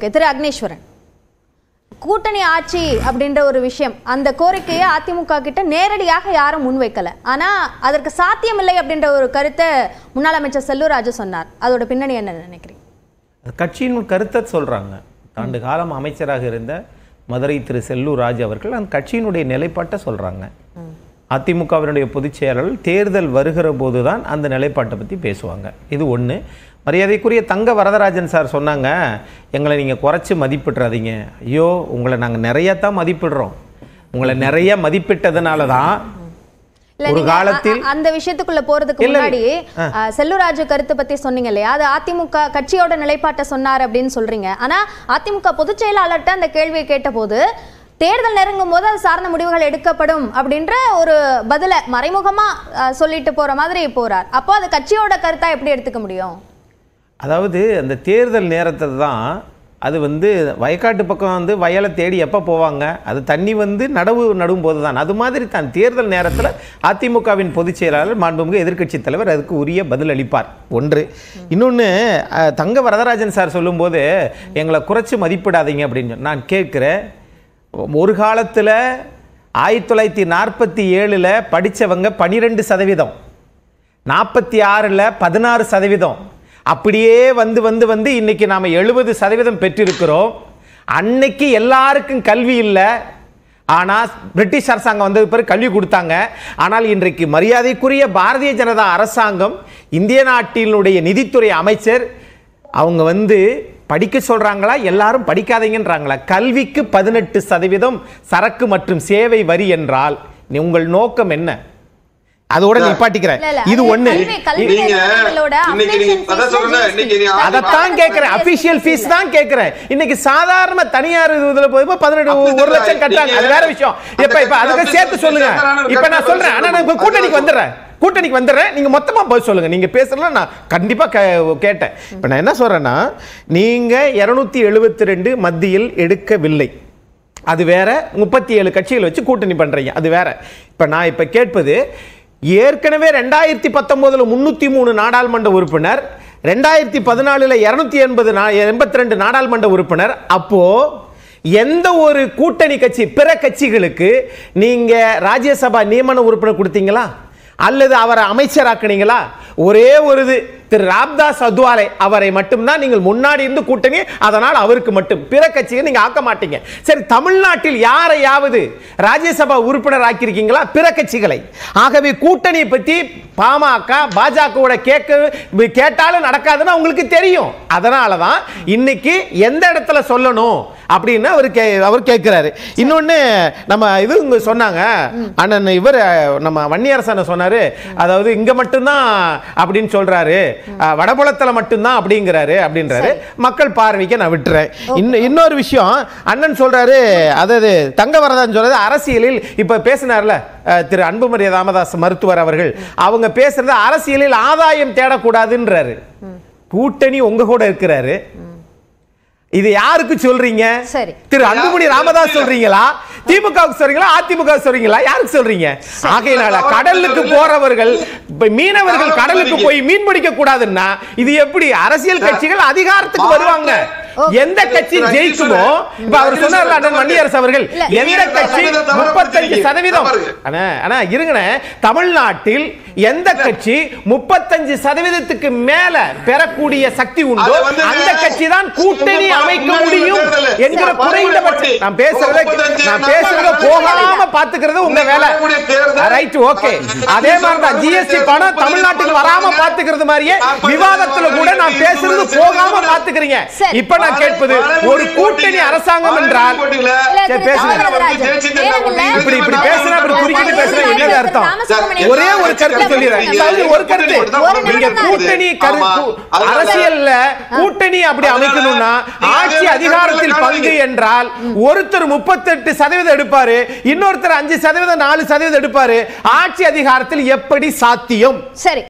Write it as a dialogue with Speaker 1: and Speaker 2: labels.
Speaker 1: திரு அக்னேஸ்வரன் கூட்டணி ஆட்சி அப்படின்ற ஒரு விஷயம் அந்த கோரிக்கையை அதிமுக கிட்ட நேரடியாக யாரும் முன்வைக்கல ஆனா அதற்கு சாத்தியமில்லை அப்படின்ற ஒரு கருத்தை முன்னாள் அமைச்சர் செல்லூர் ராஜு சொன்னார் அதோட பின்னணி என்ன நினைக்கிறீங்க
Speaker 2: அது கட்சியின் கருத்தை சொல்றாங்க ஆண்டு காலம் அமைச்சராக இருந்த மதுரை திரு செல்லூர் ராஜ் அவர்கள் அந்த கட்சியினுடைய நிலைப்பாட்டை சொல்றாங்க அதிமுகவினுடைய பொதுச் செயலாளர் தேர்தல் வருகிற போது தான் அந்த நிலைப்பாட்டை பற்றி பேசுவாங்க இது ஒன்று மரியாதைக்குரிய தங்க வரதராஜன் சார் சொன்னாங்க எங்களை நீங்கள் குறைச்சி மதிப்பிட்றாதீங்க ஐயோ உங்களை நாங்கள் நிறைய தான் மதிப்பிடுறோம் உங்களை நிறைய மதிப்பிட்டதுனால தான்
Speaker 1: இல்ல
Speaker 2: ஒரு
Speaker 1: நீங்க
Speaker 2: காலத்தில்
Speaker 1: அ- அந்த விஷயத்துக்குள்ள போறதுக்கு
Speaker 2: இல்ல,
Speaker 1: முன்னாடி அ, செல்லூராஜு கருத்து பத்தி சொன்னீங்க இல்லையா அது அதிமுக கட்சியோட நிலைப்பாட்டை சொன்னார் அப்படின்னு சொல்றீங்க ஆனா அதிமுக பொதுச் செயலாளர்கிட்ட அந்த கேள்வியை கேட்டபோது தேர்தல் நெருங்கும் போது அது சார்ந்த முடிவுகள் எடுக்கப்படும் அப்படின்ற ஒரு பதில மறைமுகமா அ, சொல்லிட்டு போற மாதிரி போறார் அப்போ அது கட்சியோட கருத்தா எப்படி எடுத்துக்க முடியும்
Speaker 2: அதாவது அந்த தேர்தல் நேரத்தில் தான் அது வந்து வயக்காட்டு பக்கம் வந்து வயலை தேடி எப்போ போவாங்க அது தண்ணி வந்து நடவு நடும் போது தான் அது மாதிரி தான் தேர்தல் நேரத்தில் அதிமுகவின் பொதுச் செயலாளர் மாண்புமிகு எதிர்க்கட்சி தலைவர் அதுக்கு உரிய பதில் அளிப்பார் ஒன்று இன்னொன்று தங்க வரதராஜன் சார் சொல்லும்போது எங்களை குறைச்சி மதிப்பிடாதீங்க அப்படின்னு சொல்லி நான் கேட்குறேன் ஒரு காலத்தில் ஆயிரத்தி தொள்ளாயிரத்தி நாற்பத்தி ஏழில் படித்தவங்க பன்னிரெண்டு சதவீதம் நாற்பத்தி ஆறில் பதினாறு சதவீதம் அப்படியே வந்து வந்து வந்து இன்னைக்கு நாம் எழுபது சதவீதம் பெற்றிருக்கிறோம் அன்னைக்கு எல்லாருக்கும் கல்வி இல்லை ஆனால் பிரிட்டிஷ் அரசாங்கம் வந்தது பிறகு கல்வி கொடுத்தாங்க ஆனால் இன்றைக்கு மரியாதைக்குரிய பாரதிய ஜனதா அரசாங்கம் இந்திய நாட்டினுடைய நிதித்துறை அமைச்சர் அவங்க வந்து படிக்க சொல்றாங்களா எல்லாரும் படிக்காதீங்கன்றாங்களா கல்விக்கு பதினெட்டு சதவீதம் சரக்கு மற்றும் சேவை வரி என்றால் நீ- உங்கள் நோக்கம் என்ன அதோட நிப்பாட்டிக்கிறேன்
Speaker 1: இல்ல, இல்ல,
Speaker 2: இது
Speaker 1: அது
Speaker 2: ஒண்ணு
Speaker 1: கல்வி- கல்வி
Speaker 3: நீங்க
Speaker 1: நிறுவனங்களோட
Speaker 3: இன்னைக்கு நீங்க
Speaker 1: application
Speaker 3: அதான்
Speaker 1: fees ல
Speaker 3: சொல்றேன்,
Speaker 1: GST.
Speaker 3: இன்னைக்கு நீ
Speaker 2: அதைத்தான் கேட்கிறேன் அபிஷியல் ஃபீஸ் தான் கேட்கிறேன் இன்னைக்கு சாதாரண தனியார் இதுல போய் பதினெட்டு
Speaker 3: அப்படி
Speaker 2: ஒரு லட்சம் கட்டுறாங்க அது வேற விஷயம் இப்ப இப்ப அதுக்கு சேர்த்து சொல்லுங்க இப்ப நான் சொல்றேன் ஆனா நான் இப்ப கூட்டணிக்கு வந்துடுறேன் கூட்டணிக்கு வந்துடுறேன் நீங்க மொத்தமா பதில் சொல்லுங்க நீங்க பேசலாம் நான் கண்டிப்பா கே- கேட்டேன் இப்ப நான் என்ன சொல்றேன்னா நீங்க இருநூத்தி எழுபத்தி ரெண்டு மத்தியில் எடுக்கவில்லை அது வேற முப்பத்தி ஏழு கட்சிகள் வச்சு கூட்டணி பண்றீங்க அது வேற இப்ப நான் இப்ப கேட்பது ஏற்கனவே ரெண்டாயிரத்தி பத்தொன்பதுல முன்னூத்தி மூணு நாடாளுமன்ற உறுப்பினர் ரெண்டாயிரத்தி பதினாலுல இருநூத்தி எண்பது எண்பத்தி ரெண்டு நாடாளுமன்ற உறுப்பினர் அப்போ எந்த ஒரு கூட்டணி கட்சி பிற கட்சிகளுக்கு நீங்க ராஜ்யசபா நியமன உறுப்பினர் கொடுத்தீங்களா அல்லது அவரை அமைச்சராக்குனீங்களா ஒரே ஒரு இது திரு ராம்தாஸ் அத்வாலே அவரை மட்டும்தான் நீங்கள் முன்னாடி இருந்து கூட்டணி அதனால் அவருக்கு மட்டும் பிற கட்சியை நீங்க ஆக்க மாட்டீங்க சரி தமிழ்நாட்டில் யாரையாவது ராஜ்யசபா உறுப்பினர் ஆக்கியிருக்கீங்களா பிற கட்சிகளை ஆகவே கூட்டணியை பற்றி பாமக பாஜகவோட கேட்க கேட்டாலும் நடக்காதுன்னு உங்களுக்கு தெரியும் அதனால தான் இன்னைக்கு எந்த இடத்துல சொல்லணும் அப்படின்னு அவர் கே அவர் கேட்கிறாரு இன்னொன்னு நம்ம இது இங்க சொன்னாங்க அண்ணன் இவர் நம்ம வன்னியரசனை சொன்னாரு அதாவது இங்க மட்டும்தான் அப்படின்னு சொல்றாரு அஹ், வடபுலத்துல மட்டும்தான் அப்படிங்கிறாரு அப்படின்றாரு மக்கள் பார்வைக்கு நான் விட்டுறேன் இன்னும் இன்னொரு விஷயம் அண்ணன் சொல்றாரு அதாவது தங்கவரதன் சொல்றது அரசியலில் இப்ப பேசினார்ல அஹ், திரு அன்புமணி ராமதாஸ் மருத்துவர் அவர்கள் அவங்க பேசுறது அரசியலில் ஆதாயம் தேடக்கூடாதுன்றாரு கூட்டணி உங்க கூட இருக்கிறாரு இது யாருக்கு சொல்றீங்க
Speaker 1: சரி.
Speaker 2: திரு அன்புமணி ராமதாஸ் சொல்றீங்களா திமுக சொல்றீங்களா அதிமுக சொல்றீங்களா யாருக்கு சொல்றீங்க ஆகையினால கடலுக்கு போறவர்கள் இப்ப மீனவர்கள் கடலுக்கு போய் மீன் பிடிக்க கூடாதுன்னா இது எப்படி அரசியல் கட்சிகள் அதிகாரத்துக்கு வருவாங்க எந்த கட்சி ஜெயிக்குமோ இப்ப அவர் சொன்னார்ல அண்ணன் வன்னியரசு அவர்கள்
Speaker 1: இல்ல.
Speaker 2: எந்த கட்சி முப்பத்தஞ்சு சதவீதம் அண்ணா அண்ணா இருங்கண்ணே தமிழ்நாட்டில் எந்த கட்சி முப்பத்தஞ்சு சதவீதத்துக்கு மேல பெறக்கூடிய சக்தி உண்டோ
Speaker 3: அது வந்து
Speaker 2: அந்த கட்சி தான் கூட்டணி
Speaker 3: இந்த
Speaker 2: அமைக்க
Speaker 3: முன்னாடி
Speaker 2: முடியும்
Speaker 3: தேர்தல்ல
Speaker 2: என்கிற
Speaker 3: வரக்கூடிய
Speaker 2: குறைந்தபட்சம் நான் பேசுறத
Speaker 3: முப்பத்தஞ்சு
Speaker 2: நான்
Speaker 3: நாள்
Speaker 2: பேசுறத
Speaker 3: நடந்த
Speaker 2: போகாம பாத்துக்கிறது உங்க வேலை
Speaker 3: வரக்கூடிய தேர்தல்
Speaker 2: ரைட் ஓகே அதே மாதிரி தான் ஜிஎஸ்டி பணம் தமிழ்நாட்டுக்கு வராம பாத்துக்கிறது மாதிரியே விவாதத்துல கூட நான் பேசுறது போகாம பாத்துக்கிறீங்க
Speaker 1: சரி.
Speaker 2: இப்ப நான் கேட்பது ஒரு கூட்டணி அரசாங்கம் என்றால்
Speaker 1: இல்ல,
Speaker 2: சரி,
Speaker 1: திரு
Speaker 2: பேசுங்க.
Speaker 1: ராமராஜன், நேரமில்ல.
Speaker 2: இப்படி இப்படி பேசுனா இப்படி குறுக்கிட்டு பேசுனா என்னது அர்த்தம்
Speaker 1: ராமசுப்ரமணியன்
Speaker 2: ஒரே ஒரு கருத்து சொல்லிடுறேன் அதாவது ஒரு கருத்து நீங்க கூட்டணி கருத்து அரசியல்ல கூட்டணி அப்படி அமைக்கணும்னா ஆட்சி அதிகாரத்தில் பங்கு என்றால் ஒருத்தர் முப்பத்தெட்டு சதவீதம் எடுப்பாரு இன்னொருத்தர் அஞ்சு சதவீதம் நாலு சதவீதம் எடுப்பாரு ஆட்சி அதிகாரத்தில் எப்படி சாத்தியம்
Speaker 1: சரி